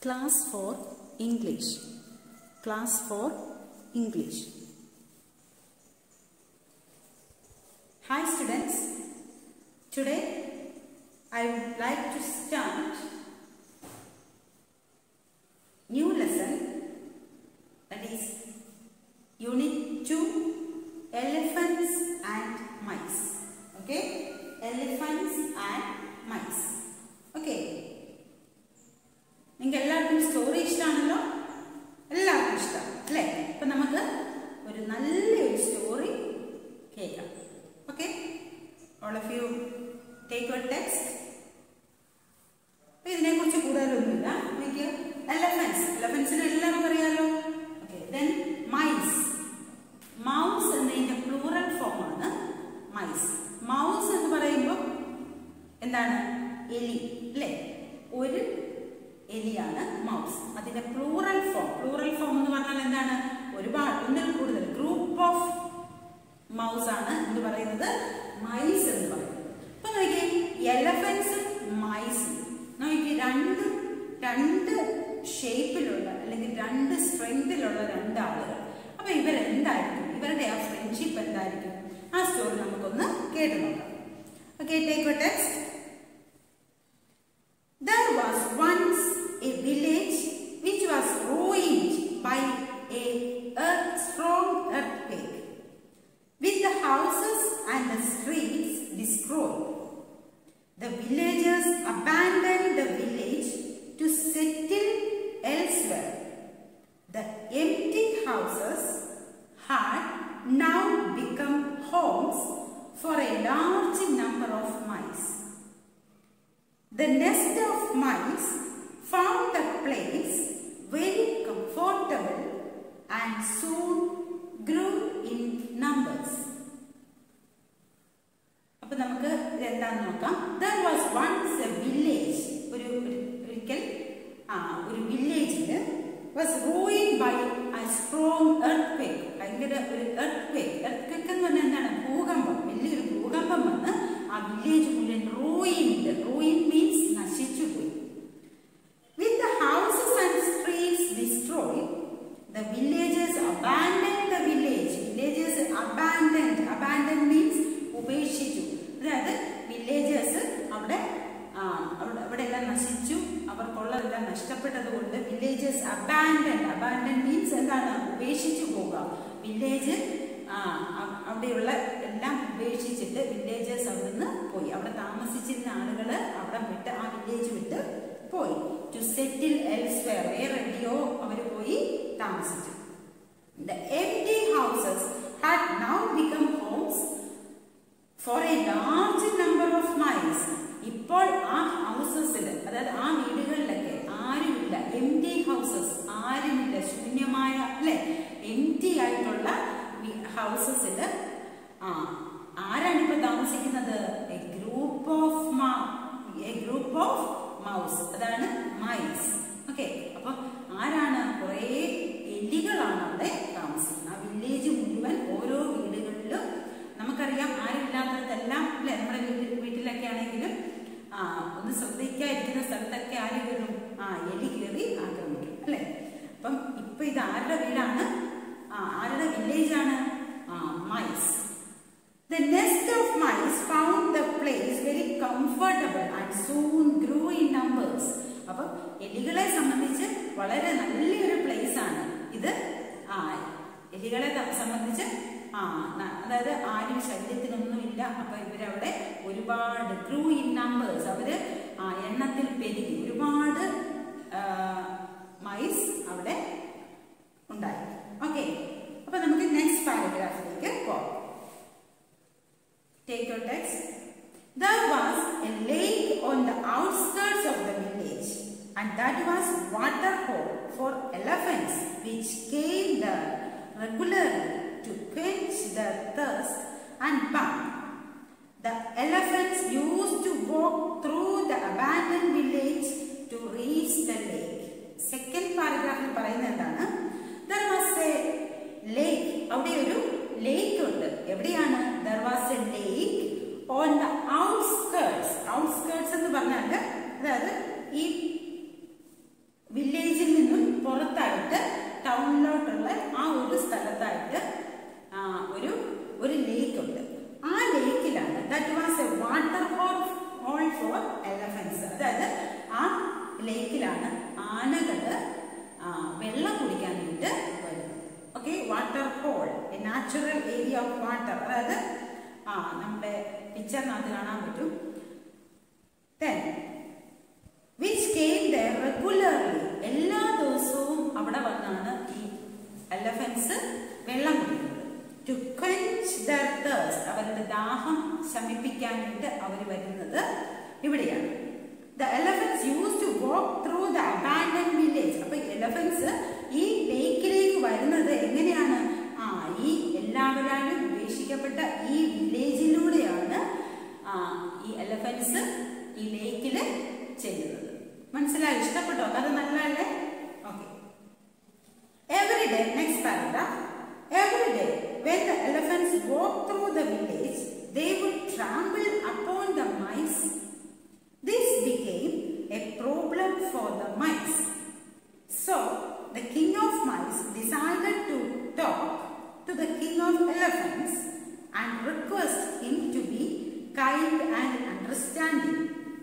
Class for English. Class for English. Hi students. Today I would like to start new lesson that is Unit 2 Elephants and Mice. Okay? Elephants and Mice. Okay. നിങ്ങൾക്ക് എല്ലാവർക്കും story ഇഷ്ടമാണല്ലോ എല്ലാവർക്കും ഇഷ്ടം അല്ലേ അപ്പൊ നമുക്ക് ഒരു നല്ലൊരു story കേൾക്കാം okay all of you take your text അപ്പൊ ഇതിനെക്കുറിച്ച് കൂടുതലൊന്നുമില്ല എനിക്ക് എലഫൻസ് എലഫൻസിന് എല്ലാവർക്കും അറിയാലോ ഓക്കെ ദെൻ മൈസ് മൗസ് എന്നതിന്റെ പ്ലൂറൽ ഫോമാണ് മൈസ് മൗസ് എന്ന് പറയുമ്പോൾ എന്താണ് എലി അല്ലേ ഒരു എലിയാണ് മൗസ് അതിന്റെ പ്ലൂറൽ ഫോം പ്ലൂറൽ ഫോം എന്ന് പറഞ്ഞാൽ എന്താണ് ഒരുപാട് ഒന്നിൽ കൂടുതൽ ഗ്രൂപ്പ് ഓഫ് മൗസ് ആണ് എന്ന് പറയുന്നത് മൈസ് എന്ന് പറയുന്നത് അപ്പൊ നോക്കിയേ എലഫൻസും മൈസും നോക്കിയേ രണ്ട് രണ്ട് ഷേപ്പിലുള്ള അല്ലെങ്കിൽ രണ്ട് സ്ട്രെങ്തിലുള്ള രണ്ടാളുകൾ അപ്പൊ ഇവരെന്തായിരിക്കും ഇവരുടെ ആ ഫ്രണ്ട്ഷിപ്പ് എന്തായിരിക്കും ആ സ്റ്റോറി നമുക്കൊന്ന് കേട്ടു നോക്കാം okay take text There was once a village which was ruined by a earth, strong earthquake, with the houses and the streets destroyed. The villagers abandoned the village to settle elsewhere. The empty houses had now become homes for a large number of mice. The nest of mice found the place very comfortable and soon grew in numbers. അപ്പൊ നമുക്ക് ഇതെന്താന്ന് നോക്കാം there was once a village ഒരു ഒരു- ഒരിക്കൽ ആ ഒരു വില്ലേജില് was ruin by a strong earthquake ഭയങ്കര ഒരു എർത്ത് ക്വേക്ക് എർത്ത് ക്വേക്ക് എന്ന് പറഞ്ഞാൽ എന്താണ് ഭൂകമ്പം വലിയൊരു ഭൂകമ്പം വന്ന് ആ വില്ലേജ് മുഴുവൻ റൂയിൻഡ് റൂയിൻ മീൻസ് നശിച്ചുപോയി With the houses and streets destroyed, the villagers abandoned the village. Villagers abandoned. Abandoned means ഉപേക്ഷിച്ചു അതായത് വില്ലേജേഴ്സ് അവിടെ ആ, അവിടെ അവിടെ എല്ലാം നശിച്ചു അവർക്കുള്ളതെല്ലാം നഷ്ടപ്പെട്ടത് കൊണ്ട് വില്ലേജേഴ്സ് അബാൻഡൻ അബാൻഡൻ മീൻസ് എന്താണ് ഉപേക്ഷിച്ചു പോവുക വില്ലേജ് ആ അ- അവിടെയുള്ള എല്ലാം ഉപേക്ഷിച്ചിട്ട് വില്ലേജേഴ്സ് അവിടുന്ന് പോയി അവിടെ താമസിച്ചിരുന്ന ആളുകൾ അവിടെ വിട്ട് ആ വില്ലേജ് വിട്ട് പോയി ടു സെറ്റിൽ എൽസ്വെയർ വേറെ എവിടെയോ അവർ പോയി താമസിച്ചു The empty houses had now become homes for a large number of mice. ഇപ്പോൾ ആ ഹൗസസിൽ അതായത് ആ വീടുകളിലൊക്കെ ആരുമില്ല എംറ്റി ഹൗസസ് ആരുമില്ല ശൂന്യമായ അല്ലെ എംറ്റി ആയിട്ടുള്ള ഹൗസസിൽ ആ ആരാണ് ഇപ്പൊ താമസിക്കുന്നത് a group of a group of mouse അതാണ് മൈസ് ഓക്കെ അപ്പൊ ആരാണ് കുറെ എലികളാണ് അവിടെ താമസിക്കുന്നത് ആ വില്ലേജ് മുഴുവൻ ഓരോ വീടുകളിലും നമുക്കറിയാം ആരില്ലാത്തതെല്ലാം അല്ലെ നമ്മുടെ വീട്ടിൽ വീട്ടിലൊക്കെ ആണെങ്കിലും ആ ഒന്ന് ശ്രദ്ധിക്കാതിരിക്കുന്ന സ്ഥലത്തൊക്കെ ആര് കയറും ആ എലി കയറി ആക്രമിക്കും അല്ലെ അപ്പം ഇപ്പൊ ഇത് ആരുടെ വീടാണ് ആ ആരുടെ വില്ലേജ് ആണ് ആ mice The nest of mice found the place very comfortable and soon grew in numbers. അപ്പം എലികളെ സംബന്ധിച്ച് വളരെ നല്ലൊരു പ്ലേസ് ആണ് ഇത് ആ എലികളെ ത- സംബന്ധിച്ച് ആ ന- അതായത് ആരും ശല്യത്തിനൊന്നുമില്ല അപ്പൊ ഇവരവിടെ ഒരുപാട് ഗ്രൂ ഇൻ നമ്പേഴ്സ് അവര് ആ എണ്ണത്തിൽ പെരുകി ഒരുപാട് മൈസ് അവിടെ ഉണ്ടായി ഓക്കെ അപ്പൊ നമുക്ക് നെക്സ്റ്റ് പാരഗ്രാഫിലേക്ക് പോകാം Take your text. There was a lake on the outskirts of the village, and that was water hole for elephants, which came there regularly to quench their thirst and bathe. The elephants used to walk through the abandoned village to reach the lake. Second paragraph പറയുന്നത് എന്താണ് There was a lake. അവിടെ ഒരു lake ഉണ്ട് എവിടെയാണ് there was a lake on the outskirts outskirts എന്ന് പറഞ്ഞാൽ അതായത് ഈ വില്ലേജ് ലേക്കിലാണ് ആനകള് ആ, വെള്ളം കുടിക്കാനായിട്ട് വരുന്നത് okay water hole a natural area of water അതായത് ആ നമ്മുടെ പിക്ചറിനകത്ത് കാണാൻ പറ്റും Then, which came there regularly എല്ലാ ദിവസവും അവിടെ വന്നാണ് ഈ എലഫൻസ് വെള്ളം കുടിക്കുന്നത് ടു quench their thirst അവരുടെ ദാഹം ശമിപ്പിക്കാനായിട്ട് അവർ വരുന്നത് ഇവിടെയാണ് the elephants use to walk through the abandon village അപ്പൊ എലഫൻസ് ഈ ലേക്കിലേക്ക് വരുന്നത് എങ്ങനെയാണ് ആ ഈ എല്ലാവരാലും ഉപേക്ഷിക്കപ്പെട്ട ഈ വില്ലേജിലൂടെയാണ് ആ ഈ എലഫൻസ് ഈ ലേക്കില് ചെല്ലുന്നത് മനസ്സിലായി ഇഷ്ടപ്പെട്ടോ കഥ നല്ലതല്ലേ okay Every day, next paragraph. Every day, when the elephants walk through the village, they would trample upon the mice. This became a problem for the mice. So, the king of mice decided to talk to the king of elephants and request him to be kind and understanding.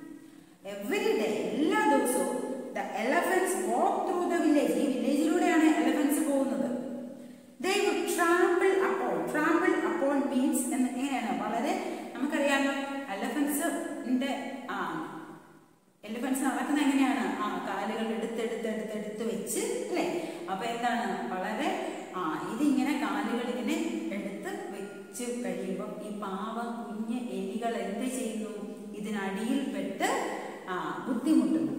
Every day എല്ലാ ദിവസവും the elephants walk through the village ഈ വില്ലേജിലൂടെയാണ് elephants പോകുന്നത് they would trample upon trample upon means എന്ന് എങ്ങനെയാണ് വളരെ നമുക്കറിയാമല്ലോ എലഫൻസിന്റെ ആ എലിഫൻസ് നടക്കുന്നത് എങ്ങനെയാണ് ആ കാലുകൾ എടുത്തെടുത്ത് എടുത്തെടുത്ത് വെച്ച് അല്ലേ അപ്പൊ എന്താണ് വളരെ ആ ഇതിങ്ങനെ കാലുകൾ ഇങ്ങനെ എടുത്ത് വെച്ച് കഴിയുമ്പോൾ ഈ പാവം കുഞ്ഞ് എലികൾ എന്ത് ചെയ്യുന്നു ഇതിനടിയിൽപ്പെട്ട് ആ ബുദ്ധിമുട്ടുന്നു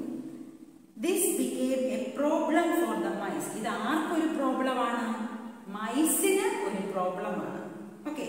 this became a problem for the mice ഇത് ആർക്കൊരു പ്രോബ്ലമാണ് മൈസിന് ഒരു പ്രോബ്ലമാണ് okay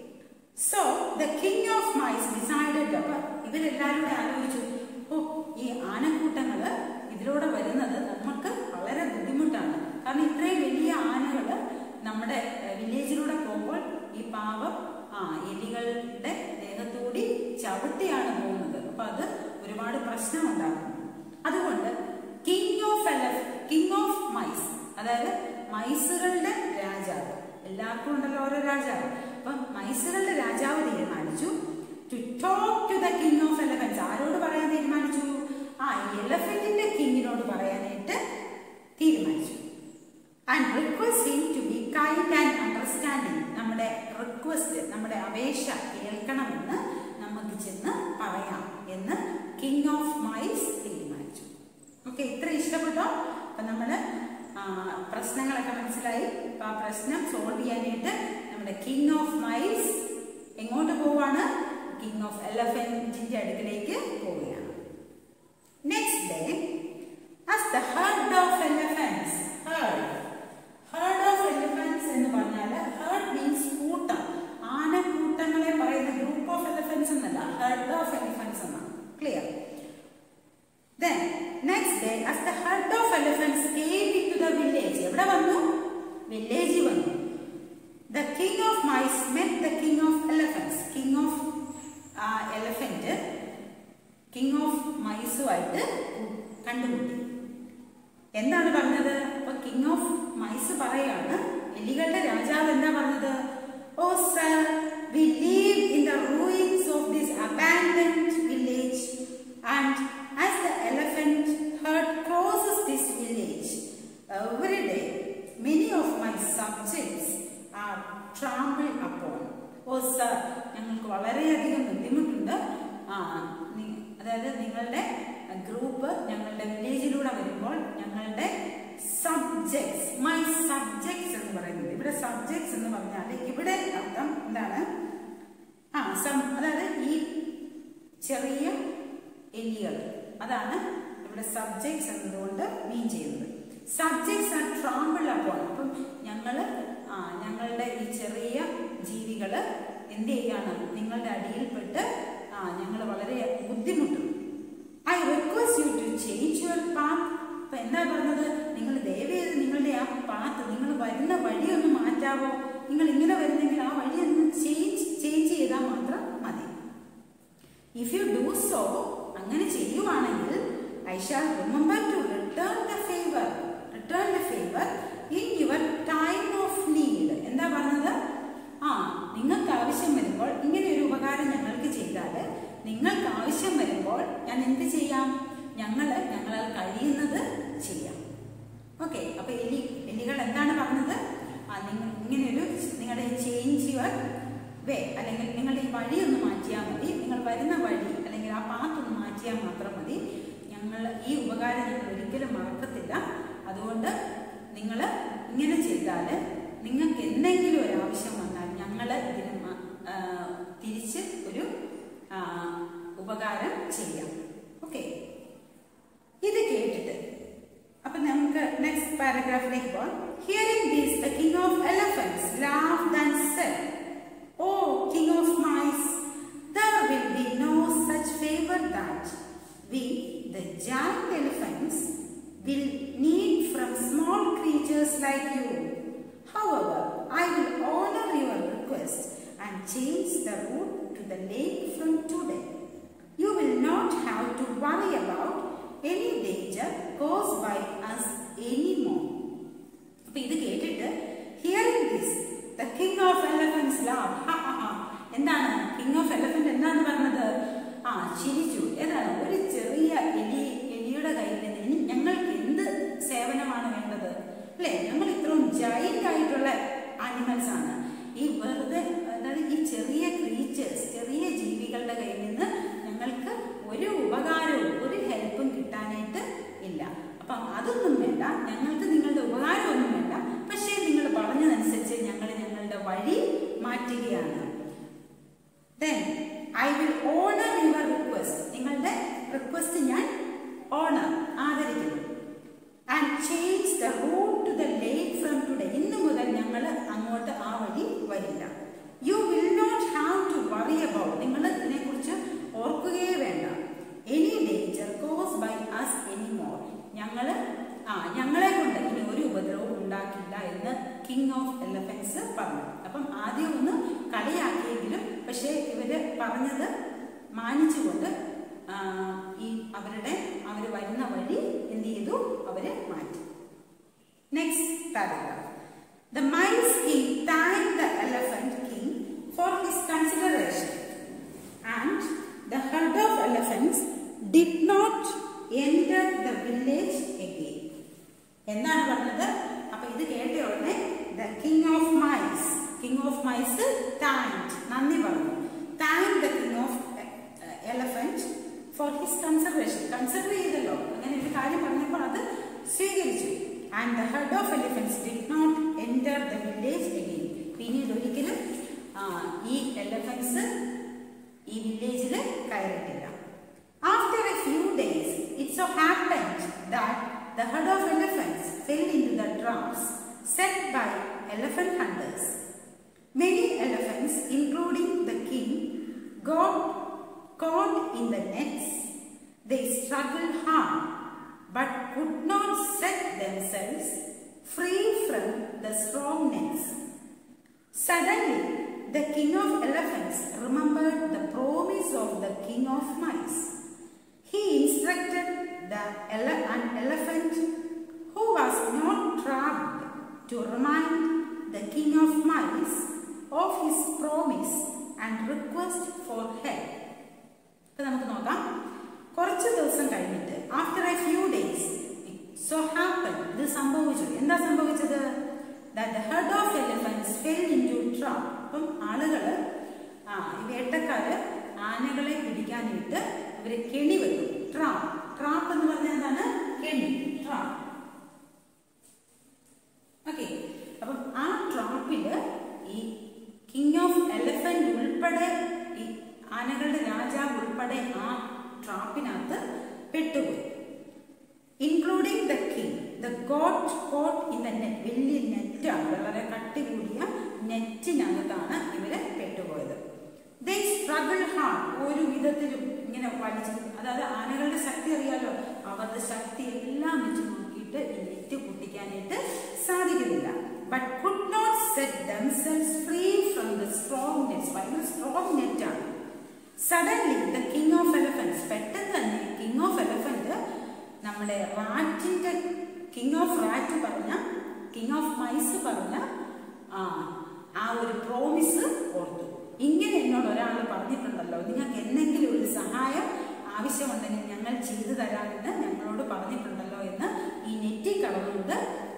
so the king of mice decided അപ്പൊ ഇവരെല്ലാവരും കൂടെ ആലോചിച്ചു ഓ ഈ ആനക്കൂട്ടങ്ങള് ഇതിലൂടെ വരുന്നത് നമുക്ക് വളരെ ബുദ്ധിമുട്ടാണ് കാരണം ഇത്രയും വലിയ ആനകള് നമ്മുടെ ഏഹ്, വില്ലേജിലൂടെ പോകുമ്പോൾ ഈ പാവം ആ എലികളുടെ ദേഹത്തൂടി ചവിട്ടിയാണ് പോകുന്നത് അപ്പൊ അത് ഒരുപാട് പ്രശ്നം ഉണ്ടാകും അതുകൊണ്ട് കിങ് ഓഫ് എലഫ് കിങ് ഓഫ് മൈസ് അതായത് മൈസുകളുടെ രാജാവ് എല്ലാവർക്കും ഉണ്ടല്ലോ ഓരോ രാജാവ് അപ്പൊ മൈസുകളുടെ രാജാവ് തീരുമാനിച്ചു to talk to the king of elephants ആരോട് പറയാൻ തീരുമാനിച്ചു ആ എലഫന്റിന്റെ കിങ്ങിനോട് പറയാനായിട്ട് തീരുമാനിച്ചു and request him to be kind and understanding നമ്മുടെ റിക്വസ്റ്റ് നമ്മുടെ അപേക്ഷ കേൾക്കണമെന്ന് നമുക്ക് ചെന്ന് പറയാം എന്ന് കിങ് ഓഫ് മൈസ് തീരുമാനിച്ചു ഓക്കെ ഇത്ര ഇഷ്ടപ്പെട്ടോ അപ്പൊ നമ്മള് ആ, പ്രശ്നങ്ങളൊക്കെ മനസ്സിലായി അപ്പൊ ആ പ്രശ്നം സോൾവ് ചെയ്യാനായിട്ട് നമ്മുടെ കിങ് ഓഫ് മൈസ് എങ്ങോട്ട് പോവാണ് കിങ് ഓഫ് എലഫന്റിന്റെ അടുക്കിലേക്ക് പോവുകയാണ് next day as the herd of elephants herd herd of elephants എന്ന് പറഞ്ഞാൽ ഹേർഡ് മീൻസ് കൂട്ടം ആനക്കൂട്ടങ്ങളെ പറയുന്ന ഗ്രൂപ്പ് ഓഫ് എലിഫൻസ് എന്നല്ല ഹെർഡ് ഓഫ് എലിഫൻസ് എന്നാണ് clear Then, next day, as the herd of elephants came into the village, എവിടെ വന്നു വില്ലേജിൽ വന്നു the king of mice met the king of elephants king of elephant king of മൈസുമായിട്ട് കണ്ടുമുട്ടി എന്താണ് പറഞ്ഞത് അപ്പൊ കിങ് ഓഫ് മൈസ് പറയാണ് എലികളുടെ രാജാവ് എന്താ പറഞ്ഞത് oh sir we live in the ruins of this abandoned village and as the elephant herd crosses this village every day many of my subjects are trample upon oh sir ഞങ്ങൾക്ക് വളരെയധികം ബുദ്ധിമുട്ടുണ്ട് ആ നി- അതായത് നിങ്ങളുടെ ഗ്രൂപ്പ് ഞങ്ങളുടെ വില്ലേജിലൂടെ വരുമ്പോൾ ഞങ്ങളുടെ സബ്ജക്ട്സ് മൈ സബ്ജക്ട്സ് എന്ന് പറയുന്നത് ഇവിടെ സബ്ജക്ട്സ് എന്ന് പറഞ്ഞാൽ ഇവിടെ അർത്ഥം എന്താണ് ആ സം അതായത് ഈ ചെറിയ എലികൾ അതാണ് ഇവിടെ സബ്ജക്ട്സ് എന്നതുകൊണ്ട് മീൻ ചെയ്യുന്നത് സബ്ജക്ട്സ് ആർ ട്രാമ്പിൾ അപ്പോൾ അപ്പം ഞങ്ങൾ ആ ഞങ്ങളുടെ ഈ ചെറിയ ജീവികള് എന്ത് ചെയ്യാണ് നിങ്ങളുടെ അടിയിൽപ്പെട്ട് ആ ഞങ്ങൾ വളരെ ബുദ്ധിമുട്ടും I request you to change your path അപ്പൊ എന്താ പറഞ്ഞത് നിങ്ങൾ ദയവേത് നിങ്ങളുടെ ആ പാത്ത് നിങ്ങൾ വരുന്ന വഴി ഒന്ന് മാറ്റാവോ നിങ്ങൾ ഇങ്ങനെ വരുന്നെങ്കിൽ ആ വഴി ഒന്ന് ചേഞ്ച് ചേഞ്ച് ചെയ്താൽ മാത്രം മതി ഇഫ് യു ഡു സോ അങ്ങനെ ചെയ്യുവാണെങ്കിൽ I shall remember to return the favour return the favour in your time of need എന്താ പറഞ്ഞത് ആ നിങ്ങൾക്ക് ആവശ്യം വരുമ്പോൾ ഇങ്ങനെ ഒരു ഉപകാരം ഞങ്ങൾക്ക് ചെയ്താൽ നിങ്ങൾക്ക് ആവശ്യം വരുമ്പോൾ ഞാൻ എന്ത് ചെയ്യാം ഞങ്ങൾ ഞങ്ങളാൽ കഴി ഓക്കെ അപ്പൊ എലി എലികൾ എന്താണ് പറഞ്ഞത് ആ നിങ്ങൾ ഇങ്ങനെയൊരു നിങ്ങളുടെ ചേഞ്ച് യുവർ വേ അല്ലെങ്കിൽ നിങ്ങളുടെ ഈ വഴി ഒന്ന് മാറ്റിയാൽ മതി നിങ്ങൾ വരുന്ന വഴി അല്ലെങ്കിൽ ആ പാത്ത് ഒന്ന് മാറ്റിയാൽ മാത്രം മതി ഞങ്ങൾ ഈ ഉപകാരം ഞങ്ങൾ ഒരിക്കലും മറക്കത്തില്ല അതുകൊണ്ട് നിങ്ങൾ ഇങ്ങനെ ചെയ്താൽ നിങ്ങൾക്ക് എന്തെങ്കിലും ഒരു ആവശ്യം വന്നാൽ ഞങ്ങൾ ഇതിന് മ- ആ, തിരിച്ച് ഒരു ആ, ഉപകാരം ചെയ്യാം ഓക്കെ ഇത് കേട്ടിട്ട് അപ്പൊ നമുക്ക് നെക്സ്റ്റ് പാരഗ്രാഫിലേക്ക് പോവാം hearing these the king of elephants laughed and said oh king of mice there will be no such favor that we the giant elephants will need from small creatures like you however i will honor your request and change the route to the lake from today you will not have to worry about any danger caused by us anymore. അപ്പൊ ഇത് കേട്ടിട്ട് hearing this the king of elephants laugh എന്താണ് king of elephant എന്താണ് പറഞ്ഞത് ആ ചിരിച്ചു ഏതാണ് ഒരു ചെറിയ എലി എലിയുടെ കയ്യിൽ നിന്ന് ഇനി ഞങ്ങൾക്ക് എന്ത് സേവനമാണ് വേണ്ടത് അല്ലേ ഞങ്ങൾ ഇത്രയും ജൈന്റ് ആയിട്ടുള്ള ആനിമൽസ് ആണ് ഈ വെറുതെ അതായത് ഈ ചെറിയ ക്രീച്ചേഴ്സ് ചെറിയ ജീവികളുടെ കയ്യിൽ നിന്ന് ഞങ്ങൾക്ക് ഒരു ഉപകാരവും ഒരു ഹെൽപ്പും കിട്ടാനായിട്ട് ഇല്ല അപ്പം അതൊന്നും വേണ്ട ഞങ്ങൾക്ക് നിങ്ങളുടെ ഉപകാരമൊന്നും വേണ്ട പക്ഷേ നിങ്ങൾ പറഞ്ഞതനുസരിച്ച് ഞങ്ങൾ ഞങ്ങളുടെ വഴി മാറ്റുകയാണ് then I will honour your request നിങ്ങളുടെ റിക്വസ്റ്റ് ഞാൻ ഓണർ ആദരിക്കുന്നു and change the route to the lake from today ഇന്ന് മുതൽ ഞങ്ങൾ അങ്ങോട്ട് ആ വഴി വരില്ല you will not have to worry about നിങ്ങൾ ഇതിനെക്കുറിച്ച് ഓർക്കുകയേ വേണ്ട any danger cause by us any more ഞങ്ങൾ ആ ഞങ്ങളെ കൊണ്ട് ഇനി ഒരു ഉപദ്രവവും ഉണ്ടാക്കില്ല എന്ന് കിങ് ഓഫ് എലഫൻസ് പറഞ്ഞു അപ്പം ആദ്യം ഒന്ന് കളിയാക്കിയെങ്കിലും പക്ഷേ ഇവര് പറഞ്ഞത് മാനിച്ചുകൊണ്ട് ആ, ഈ അവരുടെ അവർ വരുന്ന വഴി എന്ത് ചെയ്തു അവര് മാറ്റി next paragraph The mice king thanked the elephant king for his consideration, and the herd of elephants did not enter the village again. എന്താണ് പറഞ്ഞത് അപ്പൊ ഇത് കേട്ട ഉടനെ the king of mice king of mice thank നന്ദി പറഞ്ഞു thank the king of elephant for his conservation consider ചെയ്തല്ലോ അങ്ങനെ ഒരു കാര്യം പറഞ്ഞപ്പോൾ അത് സ്വീകരിച്ചു and the head of elephants did not enter the village again പിന്നീട് ഒരിക്കലും ആ, ഈ എലഫൻസ് ഈ വില്ലേജിൽ കയറിയിട്ടില്ല After a few days, it so happened that the herd of elephants fell into the traps set by elephant hunters. Many elephants, including the king, got caught in the nets. They struggled hard but could not set themselves free from the strong nets. Suddenly, the king of elephants remembered the promise of the king of mice. He instructed the ele- an elephant who was not trapped to remind the king of mice of his promise and request for help. ഇപ്പൊ നമുക്ക് നോക്കാം കുറച്ച് ദിവസം കഴിഞ്ഞിട്ട് after a few days so happen ഇത് സംഭവിച്ചു എന്താ സംഭവിച്ചത് the head of elephants fell into trap അപ്പം ആളുകള് ആ ഈ വേട്ടക്കാര് ആനകളെ പിടിക്കാനായിട്ട് ഇവര് കെണി വെക്കും ട്രാപ്പ് ട്രാപ്പ് എന്ന് പറഞ്ഞാൽ എന്താണ് കെണി ട്രാപ്പ് ഓക്കെ അപ്പം ആ ട്രാപ്പില് ഈ കിങ് ഓഫ് എലഫന്റ് ഉൾപ്പെടെ ഈ ആനകളുടെ രാജാവ് ഉൾപ്പെടെ ആ ട്രാപ്പിനകത്ത് പെട്ടുപോയി including the king the got caught in the net വലിയ നെറ്റാണ് വളരെ കട്ടി കൂടിയ നെറ്റിനകത്താണ് ഇവര് പെട്ടുപോയത് ദേ സ്ട്രഗിൾ ഹാർഡ് ഒരു വിധത്തിലും ഇങ്ങനെ വലിച്ചു അതായത് ആനകളുടെ ശക്തി അറിയാലോ അവരുടെ ശക്തി എല്ലാം വെച്ച് നോക്കിയിട്ട് ഈ നെറ്റ് പൊട്ടിക്കാനായിട്ട് സാധിക്കുന്നില്ല but could not set themselves free from the strong nets ഭയങ്കര സ്ട്രോങ് നെറ്റാണ് suddenly the king of elephants പെട്ടെന്ന് തന്നെ കിങ് ഓഫ് എലഫന്റ് നമ്മുടെ റാറ്റിന്റെ കിങ് ഓഫ് റാറ്റ് പറഞ്ഞ കിങ് ഓഫ് മൈസ് പറഞ്ഞ ആ ആ ഒരു പ്രോമിസ് ഓർത്തു ഇങ്ങനെ എന്നോട് ഒരാൾ പറഞ്ഞിട്ടുണ്ടല്ലോ നിങ്ങൾക്ക് എന്തെങ്കിലും ഒരു സഹായം ആവശ്യമുണ്ടെങ്കിൽ ഞങ്ങൾ ചെയ്തു തരാമെന്ന് ഞങ്ങളോട് പറഞ്ഞിട്ടുണ്ടല്ലോ എന്ന് ഈ നെറ്റിൽ കടന്നുകൊണ്ട്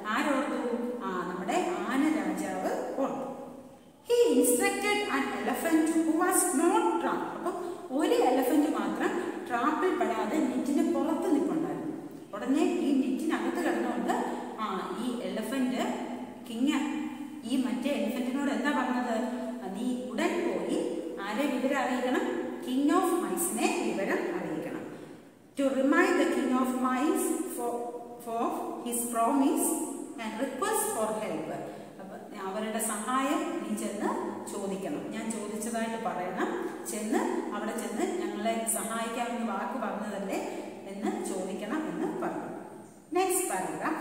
എന്താ പറഞ്ഞത് നീ ഉടൻ പോയി ആരെ വിവരം അറിയിക്കണം കിങ് ഓഫ് മൈസിനെ വിവരം അറിയിക്കണം to remind the king of mice for for his promise and request for help അവരുടെ സഹായം നീ ചെന്ന് ചോദിക്കണം ഞാൻ ചോദിച്ചതായിട്ട് പറയണം ചെന്ന് അവിടെ ചെന്ന് ഞങ്ങളെ സഹായിക്കാമെന്ന് വാക്ക് പറഞ്ഞതല്ലേ എന്ന് ചോദിക്കണം എന്ന് പറഞ്ഞു next paragraph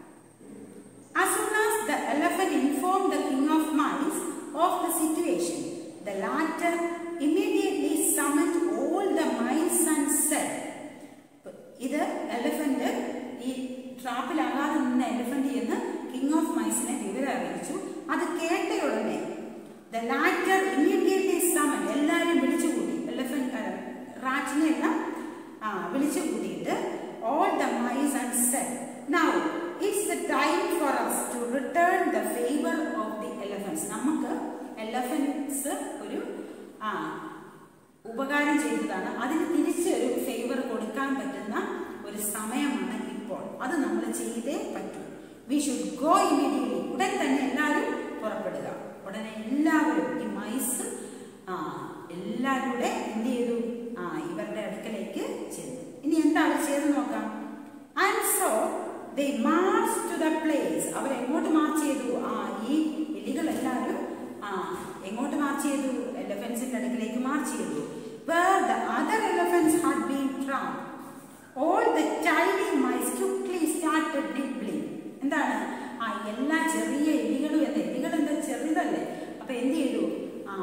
As soon as the elephant informed the king of mice of the situation, the latter immediately summoned all the mice and said, ഇത് എലിഫന്റ് ഈ ട്രാപ്പിലാകാതെ നിന്ന എലിഫന്റ് എന്ന് കിങ് ഓഫ് മൈസിനെ വിവരം അറിയിച്ചു അത് കേട്ട ഉടനെ ദ ലാറ്റർ ഇമ്മീഡിയറ്റ്ലി സമൻ എല്ലാവരും വിളിച്ചുകൂടി എലിഫന്റ് റാറ്റിനെ എല്ലാം ആ വിളിച്ചു കൂട്ടിയിട്ട് all the mice and said now it's the time for us to return the favour of the elephants നമുക്ക് എലഫൻസ് ഒരു ആ ഉപകാരം ചെയ്തതാണ് അതിന് തിരിച്ച് ഒരു ഫേവർ കൊടുക്കാൻ പറ്റുന്ന ഒരു സമയമാണ് ഇപ്പോൾ അത് നമ്മൾ ചെയ്തേ പറ്റൂ വി ഷുഡ് ഗോ ഇമീഡിയറ്റ്ലി ഉടൻ തന്നെ എല്ലാവരും പുറപ്പെടുക ഉടനെ എല്ലാവരും ഈ മൈസ് ആ എല്ലാവരും കൂടെ എന്ത് ചെയ്തു ആ ഇവരുടെ അടുക്കലേക്ക് ചെന്നു ഇനി എന്താ അവർ ചെയ്ത് നോക്കാം and so they march to the place അവർ എങ്ങോട്ട് മാർച്ച് ചെയ്തു ആ ഈ എലികൾ എല്ലാവരും ആ എങ്ങോട്ട് മാർച്ച് ചെയ്തു എലഫൻസിന്റെ അടുക്കിലേക്ക് മാർച്ച് ചെയ്തു where the other elephants had been trapped all the tiny mice quickly started nibbling എന്താണ് ആ എല്ലാ ചെറിയ എലികളും എന്താ എലികൾ എന്താ ചെറുതല്ലേ അപ്പൊ എന്ത് ചെയ്തു ആ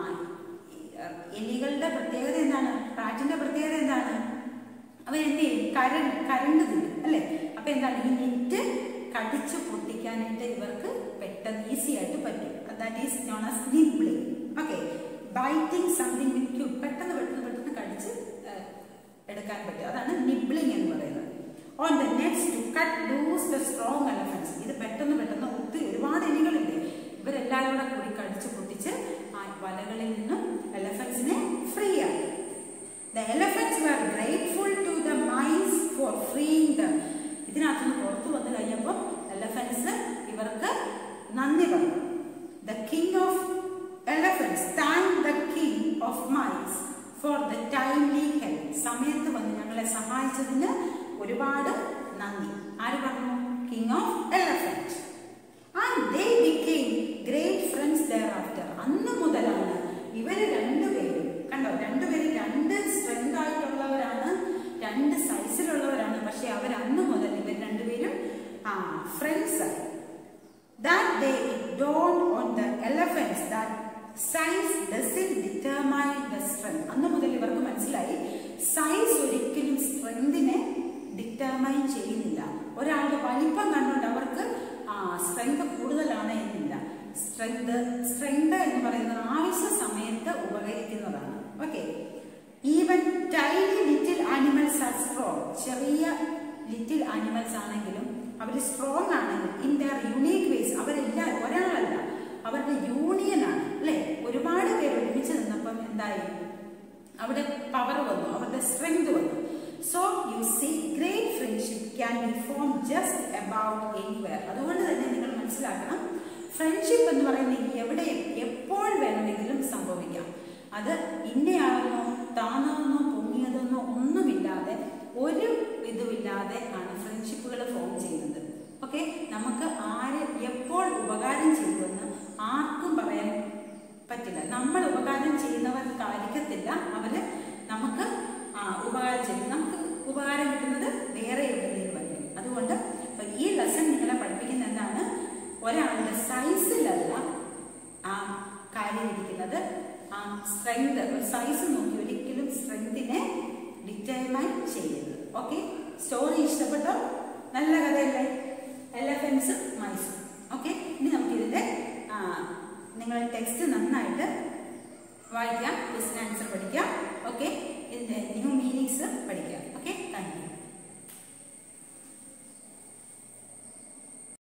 എലികളുടെ പ്രത്യേകത എന്താണ് റാറ്റിന്റെ പ്രത്യേകത എന്താണ് അവൻ എന്ത് ചെയ്യും കരൺ കരണ്ട് തിന്നും അല്ലേ അപ്പൊ എന്താണ് ഈ നെറ്റ് കടിച്ചു പൊട്ടിക്കാനായിട്ട് ഇവർക്ക് പെട്ടെന്ന് ഈസി ആയിട്ട് പറ്റും that is known as nibbling okay biting something with ക്യൂ പെട്ടെന്ന് പെട്ടെന്ന് പെട്ടെന്ന് കടിച്ച് എടുക്കാൻ പറ്റും അതാണ് നിബ്ലിംഗ് എന്ന് പറയുന്നത് on the next to cut loose the strong elephants ഇത് പെട്ടെന്ന് പെട്ടെന്ന് ഒത്തിരി ഒരുപാട് എലികളില്ലേ ഇവരെല്ലാവരും കൂടെ കൂടി കടിച്ചു പൊട്ടിച്ച് ആ വലകളിൽ നിന്നും എലഫൻസിനെ ഫ്രീ ആക്കി the elephants were grateful to the mice for freeing them ഇതിനകത്തുനിന്ന് പുറത്തു വന്നു കഴിഞ്ഞപ്പോൾ എലഫൻസ് ഇവർക്ക് നന്ദി പറഞ്ഞു the king of elephants thank the king of mice for the timely help സമയത്ത് വന്ന് ഞങ്ങളെ സഹായിച്ചതിന് ഒരുപാട് നന്ദി ആര് പറഞ്ഞു king of elephant and they became great friends thereafter അന്ന് മുതലാണ് ഇവര് രണ്ടുപേരും കണ്ടോ രണ്ടുപേരും രണ്ട് സ്ട്രെങ്ത് ആയിട്ടുള്ളവരാണ് രണ്ട് സൈസിലുള്ളവരാണ് പക്ഷെ അവർ അന്ന് മുതൽ ഇവർ രണ്ടുപേരും ആ friends that day it dawned on the elephants that size doesn't determine the strength അന്ന് മുതൽ ഇവർക്ക് മനസ്സിലായി സൈസ് ഒരിക്കലും സ്ട്രെങ്തിനെ ഡിറ്റർമൈൻ ചെയ്യുന്നില്ല ഒരാളുടെ വലിപ്പം കണ്ടുകൊണ്ട് അവർക്ക് ആ സ്ട്രെങ്ത് കൂടുതലാണ് എന്നില്ല സ്ട്രെങ്ത് സ്ട്രെങ്ത് എന്ന് പറയുന്നത് ആവശ്യ സമയത്ത് ഉപകരിക്കുന്നതാണ് okay even tiny little animals are strong ചെറിയ ലിറ്റിൽ ആനിമൽസ് ആണെങ്കിലും അവർ സ്ട്രോങ് ആണെങ്കിൽ ഇൻ ദർ യുണീക് വേസ് അവരെല്ലാം ഒരാളല്ല അവരുടെ യൂണിയനാണ് അല്ലെ ഒരുപാട് പേര് ഒരുമിച്ച് നിന്നപ്പം എന്തായി അവിടെ പവർ വന്നു അവരുടെ സ്ട്രെങ്ത് വന്നു so you see great friendship can be form just about anywhere അതുകൊണ്ട് തന്നെ നിങ്ങൾ മനസ്സിലാക്കണം ഫ്രണ്ട്ഷിപ്പ് എന്ന് പറയുന്നത് എവിടെ എപ്പോൾ വേണമെങ്കിലും സംഭവിക്കാം അത് ഇന്നയാളെന്നോ താന്നതെന്നോ പൊങ്ങിയതെന്നോ ഒന്നുമില്ലാതെ ഒരു ഇതുമില്ലാതെ ആണ് ഫ്രണ്ട്ഷിപ്പുകൾ ഫോം ചെയ്യുന്നത് ഓക്കെ നമുക്ക് ആര് എപ്പോൾ ഉപകാരം ചെയ്യുമെന്ന് ആർക്കും പറയാൻ പറ്റില്ല നമ്മൾ ഉപകാരം ചെയ്യുന്നവർക്കായിരിക്കത്തില്ല അവര് നമുക്ക് ആ ഉപകാരം ചെയ്യും നമുക്ക് ഉപകാരം കിട്ടുന്നത് വേറെ എവിടെയെങ്കിലും വരും അതുകൊണ്ട് ഇപ്പൊ ഈ ലെസൺ നിങ്ങളെ പഠിപ്പിക്കുന്ന എന്താണ് ഒരാളുടെ സൈസിലല്ല ആ കാര്യം ഇരിക്കുന്നത് ആ സ്ട്രെങ്ത് സൈസ് നോക്കി ഒരിക്കലും സ്ട്രെങ്തിനെ ഡിറ്റർമൈൻ ചെയ്യരുത് ഓക്കെ സ്റ്റോറി ഇഷ്ടപ്പെട്ടോ നല്ല കഥയല്ലേ എലഫൻസും മൈസും ഓക്കെ ഇനി നമുക്കിതിന്റെ ആ, നിങ്ങൾ ടെക്സ്റ്റ് നന്നായിട്ട് വായിക്കാം ക്വസ്റ്റ്യൻ ആൻസർ പഠിക്കാം ഓക്കെ ഇതിന്റെ ന്യൂ മീനിങ്സ് പഠിക്കാം